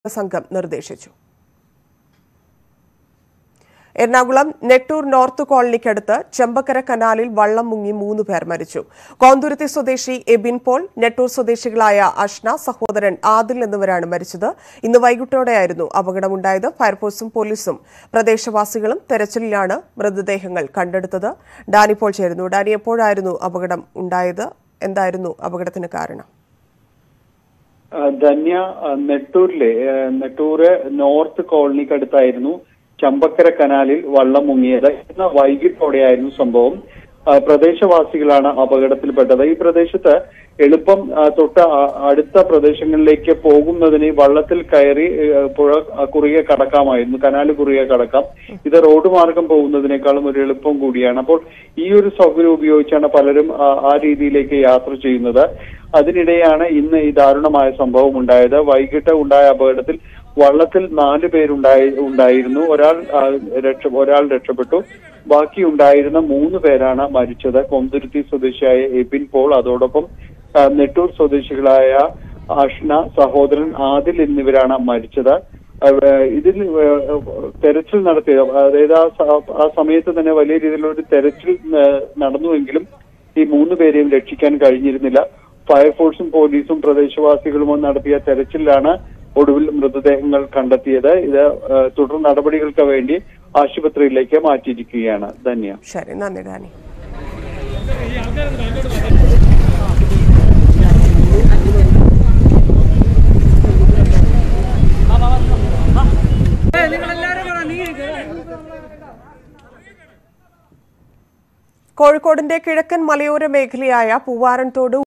സംഘം നിർദ്ദേശിച്ചു എറണാകുളം നെട്ടൂർ നോർത്ത് കോളനിക്കടുത്ത് ചെമ്പക്കര കനാലിൽ വള്ളം മുങ്ങി മൂന്ന് പേർ മരിച്ചു കോന്തുരുത്തി സ്വദേശി എബിൻ പോൾ നെട്ടൂർ സ്വദേശികളായ അഷ്ന സഹോദരൻ ആദിൽ എന്നിവരാണ് മരിച്ചത് ഇന്ന് വൈകിട്ടോടെയായിരുന്നു അപകടമുണ്ടായത് ഫയർഫോഴ്സും പോലീസും പ്രദേശവാസികളും തെരച്ചിലിലാണ് മൃതദേഹങ്ങൾ കണ്ടെടുത്തത് ഡാനി പോൾ ചേരുന്നു ഡാനി എപ്പോഴായിരുന്നു അപകടം ഉണ്ടായത് എന്തായിരുന്നു അപകടത്തിന് കാരണം ആ, ധന്യ ആ, നെട്ടൂരിലെ ആ, നെട്ടൂര് നോർത്ത് കോളനിക്കടുത്തായിരുന്നു ചമ്പക്കര കനാലിൽ വള്ളം മുങ്ങിയത് ഇന്ന് വൈകിട്ടോടെയായിരുന്നു സംഭവം ആ, പ്രദേശവാസികളാണ് അപകടത്തിൽപ്പെട്ടത് ഈ പ്രദേശത്ത് എളുപ്പം ആ, തൊട്ട് ആ- അടുത്ത പ്രദേശങ്ങളിലേക്ക് പോകുന്നതിന് ഈ വള്ളത്തിൽ കയറി ആ, പുഴ ആ, കുറുകെ കടക്കാമായിരുന്നു കനാല് കുറുകെ കടക്കാം ഇത് റോഡ് മാർഗം പോകുന്നതിനേക്കാളും ഒരു എളുപ്പം കൂടിയാണ് അപ്പോൾ ഈ ഒരു സൗകര്യം ഉപയോഗിച്ചാണ് പലരും ആ, ആ രീതിയിലേക്ക് യാത്ര ചെയ്യുന്നത് അതിനിടെയാണ് ഇന്ന് ഈ ദാരുണമായ സംഭവം ഉണ്ടായത് വൈകിട്ട് ഉണ്ടായ അപകടത്തിൽ വള്ളത്തിൽ നാല് പേരുണ്ടായി ഉണ്ടായിരുന്നു ഒരാൾ ആ, രക്ഷ ഒരാൾ രക്ഷപ്പെട്ടു ബാക്കി ഉണ്ടായിരുന്ന മൂന്ന് പേരാണ് മരിച്ചത് കൊന്തുരുത്തി സ്വദേശിയായ എബിൻ പോൾ അതോടൊപ്പം ആ, നെട്ടൂർ സ്വദേശികളായ അഷ്ന സഹോദരൻ ആദിൽ എന്നിവരാണ് മരിച്ചത് അവ- ഇതിൽ ഏഹ്, തെരച്ചിൽ നടത്തിയ അതായത് ആ സ- ആ സമയത്ത് തന്നെ വലിയ രീതിയിലുള്ള തെരച്ചിൽ ഏഹ്, നടന്നുവെങ്കിലും ഈ മൂന്ന് പേരെയും രക്ഷിക്കാൻ കഴിഞ്ഞിരുന്നില്ല ഫയർഫോഴ്സും പോലീസും പ്രദേശവാസികളും നടത്തിയ തെരച്ചിലാണ് ഒടുവിൽ മൃതദേഹങ്ങൾ കണ്ടെത്തിയത് ഇത് ഏഹ്, തുടർ നടപടികൾക്ക് വേണ്ടി ആശുപത്രിയിലേക്ക് മാറ്റിയിരിക്കുകയാണ് ധന്യ ശരി നന്ദി ഡാനി കോഴിക്കോടിന്റെ കിഴക്കൻ മലയോര മേഖലയായ പൂവാറൻതോട്